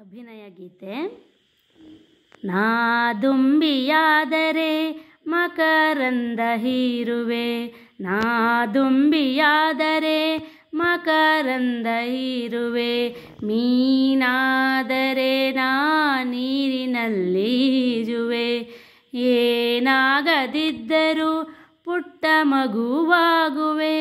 ಅಭಿನಯ ಗೀತೆ ನಾದುಂಬಿಯಾದರೆ ಮಕರಂದ ಹೀರುವೆ ನಾದುಂಬಿಯಾದರೆ ಮಕರಂದ ಹೀರುವೆ ಮೀನಾದರೆ ನಾ ನೀರಿನಲ್ಲಿ ಈಜುವೆ ಏನಾಗದಿದ್ದರೂ ಪುಟ್ಟ ಮಗುವಾಗುವೆ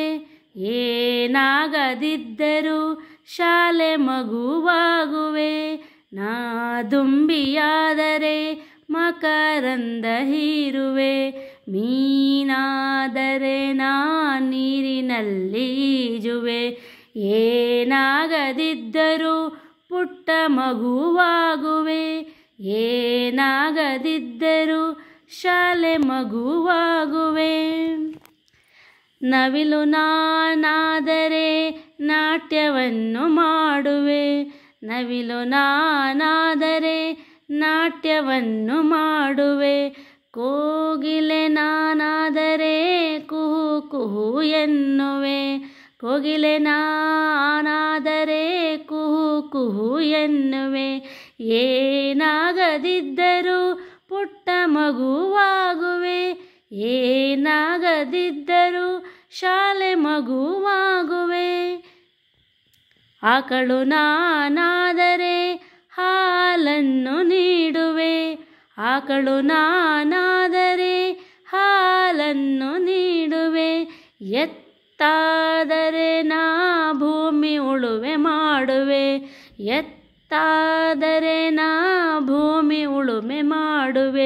ಏನಾಗದಿದ್ದರೂ ಶಾಲೆ ಮಗುವಾಗುವೆ ನಾ ದುಂಬಿಯಾದರೆ ಮಕರಂದ ಹೀರುವೆ ಮೀನಾದರೆ ನಾ ನೀರಿನಲ್ಲಿ ಈಜುವೆ ಏನಾಗದಿದ್ದರೂ ಪುಟ್ಟ ಮಗುವಾಗುವೆ ಏನಾಗದಿದ್ದರೂ ಶಾಲೆ ಮಗುವಾಗುವೆ ನವಿಲು ನಾನಾದರೆ ನಾಟ್ಯವನ್ನು ಮಾಡುವೆ ನವಿಲು ನಾನಾದರೆ ನಾಟ್ಯವನ್ನು ಮಾಡುವೆ ಕೋಗಿಲೆ ನಾನಾದರೆ ಕುಹು ಕುಹು ಎನ್ನುವೆ ಕೋಗಿಲೆ ನಾನಾದರೆ ಕುಹು ಕುಹು ಎನ್ನುವೆ ಏನಾಗದಿದ್ದರೂ ಪುಟ್ಟ ಮಗುವಾಗುವೆ ಏನಾಗದಿದ್ದರೂ ಶಾಲೆ ಮಗುವಾಗುವೆ ಆಕಳು ನಾನಾದರೆ ಹಾಲನ್ನು ನೀಡುವೆ ಆಕಳು ನಾನಾದರೆ ಹಾಲನ್ನು ನೀಡುವೆ ಎತ್ತಾದರೆ ನಾ ಭೂಮಿ ಉಳುವೆ ಮಾಡುವೆ ಎತ್ತಾದರೆ ನಾ ಭೂಮಿ ಉಳುಮೆ ಮಾಡುವೆ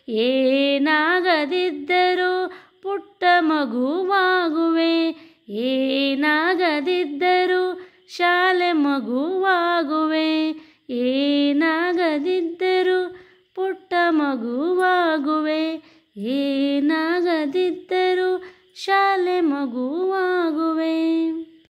ಏನಾಗದಿದ್ದರೂ ಪುಟ್ಟ ಮಗುವಾಗುವೆ ಏನಾಗದಿದ್ದರೂ ಶಾಲೆ ಮಗುವಾಗುವೆ ಏನಾಗದಿದ್ದರೂ ಪುಟ್ಟ ಮಗುವಾಗುವೆ ಏನಾಗದಿದ್ದರೂ ಶಾಲೆ ಮಗುವಾ